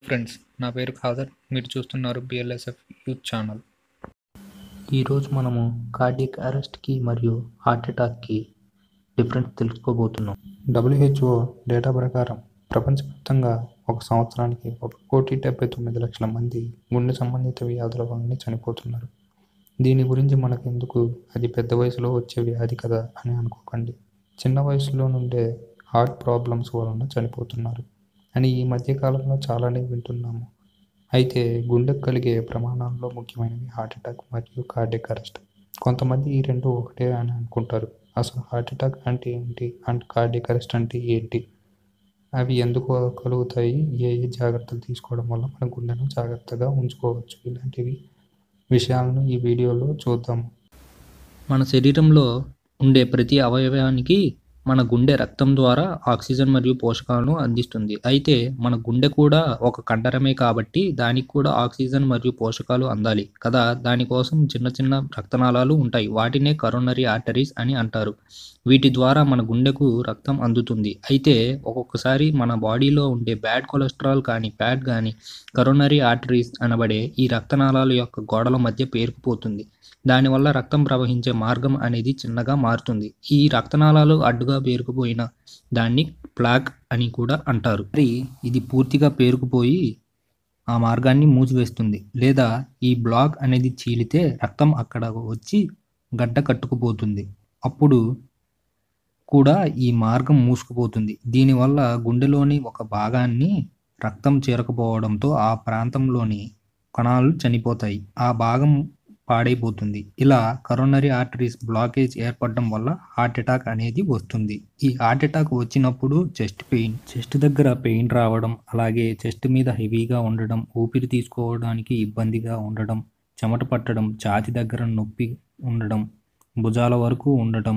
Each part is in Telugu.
ఫ్రెండ్స్ నా పేరు ఖాదర్ మీరు చూస్తున్నారు బిఎల్ఎస్ఎఫ్ యూత్ ఛానల్ ఈరోజు మనము కార్డియక్ అరెస్ట్కి మరియు హార్ట్ అటాక్కి డిఫరెన్స్ తెలుసుకోబోతున్నాం డబ్ల్యూహెచ్ఓ డేటా ప్రకారం ప్రపంచవ్యాప్తంగా ఒక సంవత్సరానికి ఒక కోటి డెబ్బై తొమ్మిది లక్షల మంది గుండె సంబంధిత వ్యాధుల వలన చనిపోతున్నారు దీని గురించి మనకెందుకు అది పెద్ద వయసులో వచ్చే వ్యాధి కదా అని అనుకోకండి చిన్న వయసులో నుండే హార్ట్ ప్రాబ్లమ్స్ వలన చనిపోతున్నారు అని ఈ మధ్య కాలంలో చాలానే వింటున్నాము అయితే గుండెకు కలిగే ప్రమాణాల్లో ముఖ్యమైనవి హార్ట్ అటాక్ మరియు కార్డియక్ అరెస్ట్ కొంతమంది ఈ రెండు ఒకటే అని అనుకుంటారు అసలు హార్ట్ అటాక్ అంటే ఏంటి అండ్ కార్డియక్ అరెస్ట్ అంటే ఏంటి అవి ఎందుకు కలుగుతాయి ఏ ఏ జాగ్రత్తలు తీసుకోవడం వల్ల మన గుండెను జాగ్రత్తగా ఉంచుకోవచ్చు ఇలాంటివి విషయాలను ఈ వీడియోలో చూద్దాం మన శరీరంలో ఉండే ప్రతి అవయవానికి మన గుండె రక్తం ద్వారా ఆక్సిజన్ మరియు పోషకాలను అందిస్తుంది అయితే మన గుండె కూడా ఒక కండరమే కాబట్టి దానికి కూడా ఆక్సిజన్ మరియు పోషకాలు అందాలి కదా దానికోసం చిన్న చిన్న రక్తనాళాలు ఉంటాయి వాటినే కరోనరీ ఆర్టరీస్ అని అంటారు వీటి ద్వారా మన గుండెకు రక్తం అందుతుంది అయితే ఒక్కొక్కసారి మన బాడీలో ఉండే బ్యాడ్ కొలెస్ట్రాల్ కానీ ఫ్యాట్ కానీ కరోనరీ ఆర్టరీస్ అనబడే ఈ రక్తనాళాల యొక్క గోడల మధ్య పేరుకుపోతుంది దానివల్ల రక్తం ప్రవహించే మార్గం అనేది చిన్నగా మారుతుంది ఈ రక్తనాళాలు అడ్డుగా పేరుకుపోయిన దాన్ని ప్లాక్ అని కూడా అంటారు మరి ఇది పూర్తిగా పేరుకుపోయి ఆ మార్గాన్ని మూసివేస్తుంది లేదా ఈ బ్లాక్ అనేది చీలితే రక్తం అక్కడ వచ్చి గడ్డ కట్టుకుపోతుంది అప్పుడు కూడా ఈ మార్గం మూసుకుపోతుంది దీనివల్ల గుండెలోని ఒక భాగాన్ని రక్తం చేరకపోవడంతో ఆ ప్రాంతంలోని కణాలు చనిపోతాయి ఆ భాగం పాడైపోతుంది ఇలా కరోనరీ ఆర్టరీస్ బ్లాకేజ్ ఏర్పడడం వల్ల హార్ట్ అటాక్ అనేది వస్తుంది ఈ హార్ట్ అటాక్ వచ్చినప్పుడు చెస్ట్ పెయిన్ చెస్ట్ దగ్గర పెయిన్ రావడం అలాగే చెస్ట్ మీద హెవీగా ఉండడం ఊపిరి తీసుకోవడానికి ఇబ్బందిగా ఉండడం చెమట పట్టడం ఛాతి దగ్గర నొప్పి ఉండడం భుజాల వరకు ఉండటం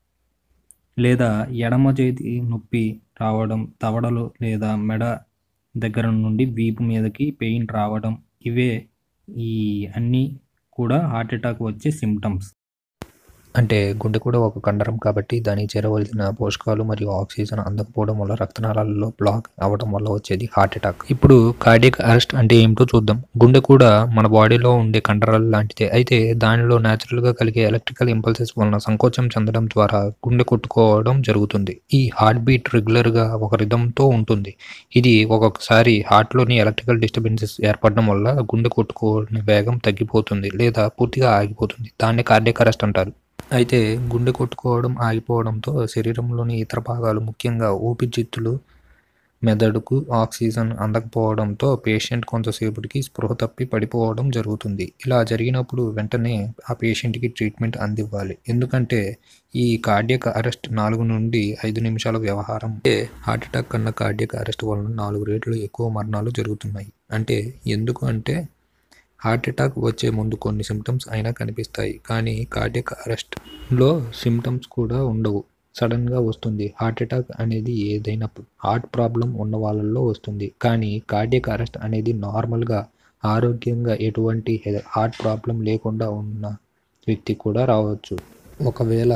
లేదా ఎడమ చేతి నొప్పి రావడం తవడలు లేదా మెడ దగ్గర నుండి వీపు మీదకి పెయిన్ రావడం ఇవే ఈ అన్నీ కూడా హార్ట్ అటాక్ వచ్చే సిమ్టమ్స్ అంటే గుండె కూడా ఒక కండరం కాబట్టి దానికి చేరవలసిన పోషకాలు మరియు ఆక్సిజన్ అందకపోవడం వల్ల రక్తనాళాలలో బ్లాక్ అవ్వడం వల్ల వచ్చేది హార్ట్ అటాక్ ఇప్పుడు కార్డియక్ అరెస్ట్ అంటే ఏమిటో చూద్దాం గుండె కూడా మన బాడీలో ఉండే కండరాలు లాంటిదే అయితే దానిలో న్యాచురల్గా కలిగే ఎలక్ట్రికల్ ఇంపల్సెస్ వలన సంకోచం చెందడం ద్వారా గుండె కొట్టుకోవడం జరుగుతుంది ఈ హార్ట్ బీట్ రెగ్యులర్గా ఒక రిధంతో ఉంటుంది ఇది ఒక్కొక్కసారి హార్ట్లోని ఎలక్ట్రికల్ డిస్టర్బెన్సెస్ ఏర్పడడం వల్ల గుండె కొట్టుకోని వేగం తగ్గిపోతుంది లేదా పూర్తిగా ఆగిపోతుంది దాన్ని కార్డియక్ అరెస్ట్ అంటారు అయితే గుండె కొట్టుకోవడం ఆగిపోవడంతో శరీరంలోని ఇతర భాగాలు ముఖ్యంగా ఊపిరితిత్తులు మెదడుకు ఆక్సిజన్ అందకపోవడంతో పేషెంట్ కొంతసేపటికి స్పృహ తప్పి పడిపోవడం జరుగుతుంది ఇలా జరిగినప్పుడు వెంటనే ఆ పేషెంట్కి ట్రీట్మెంట్ అందివ్వాలి ఎందుకంటే ఈ కార్డియక్ అరెస్ట్ నాలుగు నుండి ఐదు నిమిషాల వ్యవహారం అంటే హార్ట్ అటాక్ కన్నా కార్డియక్ అరెస్ట్ వలన నాలుగు రేట్లు ఎక్కువ మరణాలు జరుగుతున్నాయి అంటే ఎందుకు అంటే హార్ట్ అటాక్ వచ్చే ముందు కొన్ని సిమ్టమ్స్ అయినా కనిపిస్తాయి కానీ కార్డియక్ అరెస్ట్లో సిమ్టమ్స్ కూడా ఉండవు సడన్గా వస్తుంది హార్ట్ అటాక్ అనేది ఏదైనా హార్ట్ ప్రాబ్లం ఉన్న వాళ్ళల్లో వస్తుంది కానీ కార్డియక్ అరెస్ట్ అనేది నార్మల్గా ఆరోగ్యంగా ఎటువంటి హార్ట్ ప్రాబ్లం లేకుండా ఉన్న వ్యక్తి కూడా రావచ్చు ఒకవేళ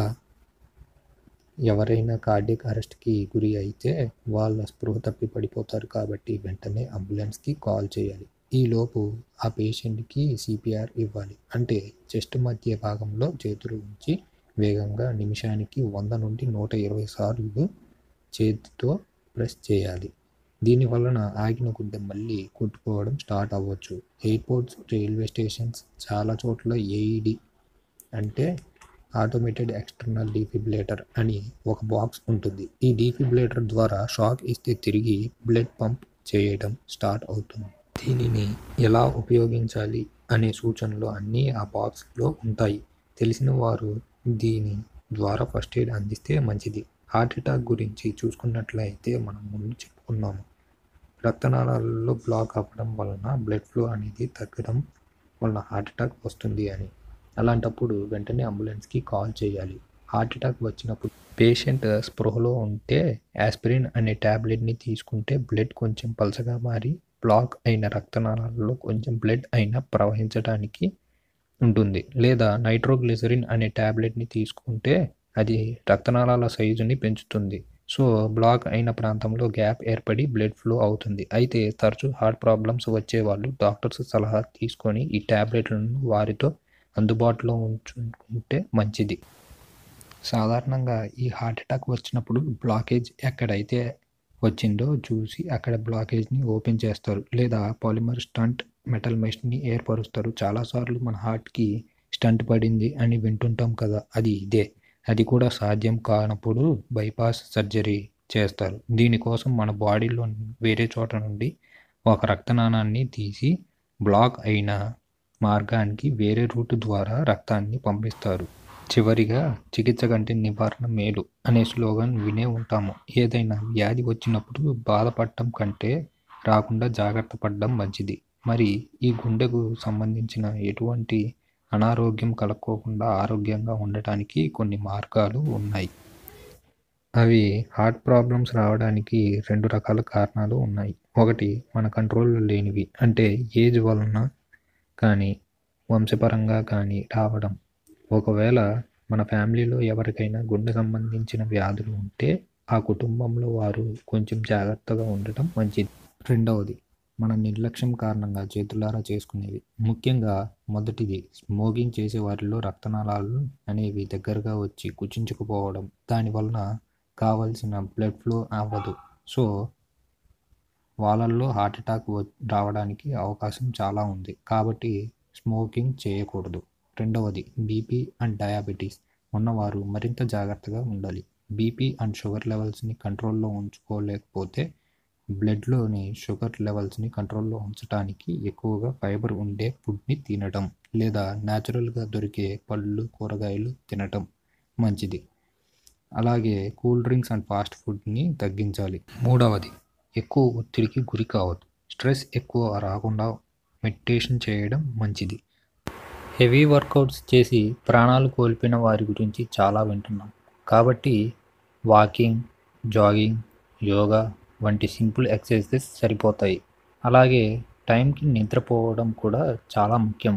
ఎవరైనా కార్డియక్ అరెస్ట్కి గురి అయితే వాళ్ళ స్పృహ తప్పి పడిపోతారు కాబట్టి వెంటనే అంబులెన్స్కి కాల్ చేయాలి ఈలోపు ఆ పేషెంట్కి సిపిఆర్ ఇవ్వాలి అంటే చెస్ట్ మధ్య భాగంలో చేతులు ఉంచి వేగంగా నిమిషానికి వంద నుండి నూట ఇరవై సార్లు చేతితో ప్రెస్ చేయాలి దీని వలన ఆగిన గుడ్డ మళ్ళీ కొట్టుకోవడం స్టార్ట్ అవ్వచ్చు ఎయిర్పోర్ట్స్ రైల్వే స్టేషన్స్ చాలా చోట్ల ఏఈడి అంటే ఆటోమేటెడ్ ఎక్స్టర్నల్ డీఫిబ్రిలేటర్ అని ఒక బాక్స్ ఉంటుంది ఈ డీఫిబ్రిలేటర్ ద్వారా షాక్ ఇస్తే తిరిగి బ్లడ్ పంప్ చేయడం స్టార్ట్ అవుతుంది దీనిని ఎలా ఉపయోగించాలి అనే సూచనలు అన్నీ ఆ బాక్స్లో ఉంటాయి తెలిసిన వారు దీని ద్వారా ఫస్ట్ ఎయిడ్ అందిస్తే మంచిది హార్ట్ అటాక్ గురించి చూసుకున్నట్లయితే మనం ముందు చెప్పుకున్నాము రక్తనాళాలలో బ్లాక్ అవ్వడం వలన బ్లడ్ ఫ్లో అనేది తగ్గడం వలన హార్ట్ అటాక్ వస్తుంది అని అలాంటప్పుడు వెంటనే అంబులెన్స్కి కాల్ చేయాలి హార్ట్ అటాక్ వచ్చినప్పుడు పేషెంట్ స్పృహలో ఉంటే యాస్పిరిన్ అనే ట్యాబ్లెట్ని తీసుకుంటే బ్లడ్ కొంచెం పలసగా మారి బ్లాక్ అయిన రక్తనాళాలలో కొంచెం బ్లడ్ అయినా ప్రవహించడానికి ఉంటుంది లేదా నైట్రోగ్లిసరిన్ అనే ట్యాబ్లెట్ని తీసుకుంటే అది రక్తనాళాల సైజుని పెంచుతుంది సో బ్లాక్ అయిన ప్రాంతంలో గ్యాప్ ఏర్పడి బ్లడ్ ఫ్లో అవుతుంది అయితే తరచూ హార్ట్ ప్రాబ్లమ్స్ వచ్చే వాళ్ళు డాక్టర్స్ సలహా తీసుకొని ఈ ట్యాబ్లెట్లను వారితో అందుబాటులో ఉంచుకుంటే మంచిది సాధారణంగా ఈ హార్ట్ అటాక్ వచ్చినప్పుడు బ్లాకేజ్ ఎక్కడైతే వచ్చిందో చూసి అక్కడ బ్లాకేజ్ని ఓపెన్ చేస్తారు లేదా పాలిమర్ స్టంట్ మెటల్ మెష్ని ఏర్పరుస్తారు చాలాసార్లు మన హార్ట్కి స్టంట్ పడింది అని వింటుంటాం కదా అది ఇదే అది కూడా సాధ్యం కానప్పుడు బైపాస్ సర్జరీ చేస్తారు దీనికోసం మన బాడీలో వేరే చోట నుండి ఒక రక్తనాళాన్ని తీసి బ్లాక్ అయిన మార్గానికి వేరే రూట్ ద్వారా రక్తాన్ని పంపిస్తారు చివరిగా చికిత్స కంటే నివారణ మేలు అనే స్లోగన్ వినే ఉంటాము ఏదైనా వ్యాధి వచ్చినప్పుడు బాధపడటం కంటే రాకుండా జాగ్రత్త పడడం మంచిది మరి ఈ గుండెకు సంబంధించిన ఎటువంటి అనారోగ్యం కలక్కోకుండా ఆరోగ్యంగా ఉండటానికి కొన్ని మార్గాలు ఉన్నాయి అవి హార్ట్ ప్రాబ్లమ్స్ రావడానికి రెండు రకాల కారణాలు ఉన్నాయి ఒకటి మన కంట్రోల్లో లేనివి అంటే ఏజ్ వలన కానీ వంశపరంగా కానీ రావడం ఒకవేళ మన ఫ్యామిలీలో ఎవరికైనా గుండె సంబంధించిన వ్యాధులు ఉంటే ఆ కుటుంబంలో వారు కొంచెం జాగ్రత్తగా ఉండటం మంచిది రెండవది మన నిర్లక్ష్యం కారణంగా చేతులారా చేసుకునేవి ముఖ్యంగా మొదటిది స్మోకింగ్ చేసే వారిలో రక్తనాళాలు అనేవి దగ్గరగా వచ్చి కుచించుకుపోవడం దానివలన కావలసిన బ్లడ్ ఫ్లో అవ్వదు సో వాళ్ళల్లో హార్ట్ అటాక్ రావడానికి అవకాశం చాలా ఉంది కాబట్టి స్మోకింగ్ చేయకూడదు రెండవది బీపీ అండ్ డయాబెటీస్ ఉన్నవారు మరింత జాగ్రత్తగా ఉండాలి బీపీ అండ్ షుగర్ లెవెల్స్ని కంట్రోల్లో ఉంచుకోలేకపోతే బ్లడ్లోని షుగర్ లెవెల్స్ని కంట్రోల్లో ఉంచడానికి ఎక్కువగా ఫైబర్ ఉండే ఫుడ్ని తినడం లేదా న్యాచురల్గా దొరికే పళ్ళు కూరగాయలు తినటం మంచిది అలాగే కూల్ డ్రింక్స్ అండ్ ఫాస్ట్ ఫుడ్ని తగ్గించాలి మూడవది ఎక్కువ ఒత్తిడికి గురి కావద్దు స్ట్రెస్ ఎక్కువ రాకుండా మెడిటేషన్ చేయడం మంచిది హెవీ వర్కౌట్స్ చేసి ప్రాణాలు కోల్పోయిన వారి గురించి చాలా వింటున్నాం కాబట్టి వాకింగ్ జాగింగ్ యోగా వంటి సింపుల్ ఎక్సర్సైజెస్ సరిపోతాయి అలాగే టైంకి నిద్రపోవడం కూడా చాలా ముఖ్యం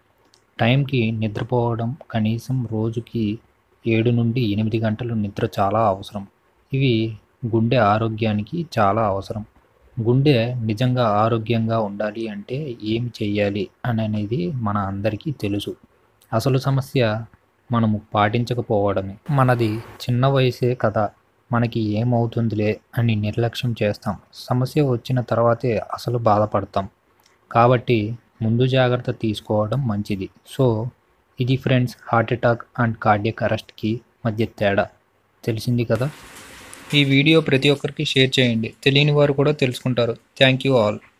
టైంకి నిద్రపోవడం కనీసం రోజుకి ఏడు నుండి ఎనిమిది గంటలు నిద్ర చాలా అవసరం ఇవి గుండె ఆరోగ్యానికి చాలా అవసరం గుండె నిజంగా ఆరోగ్యంగా ఉండాలి అంటే ఏమి చెయ్యాలి అని అనేది మన అందరికీ తెలుసు అసలు సమస్య మనము పాటించకపోవడమే మనది చిన్న వయసే కదా మనకి ఏమవుతుందిలే అని నిర్లక్ష్యం చేస్తాం సమస్య వచ్చిన తర్వాతే అసలు బాధపడతాం కాబట్టి ముందు జాగ్రత్త తీసుకోవడం మంచిది సో ఇది friends heart attack and cardiac అరెస్ట్కి మధ్య తేడా తెలిసింది కదా ఈ వీడియో ప్రతి ఒక్కరికి షేర్ చేయండి తెలియని వారు కూడా తెలుసుకుంటారు థ్యాంక్ యూ ఆల్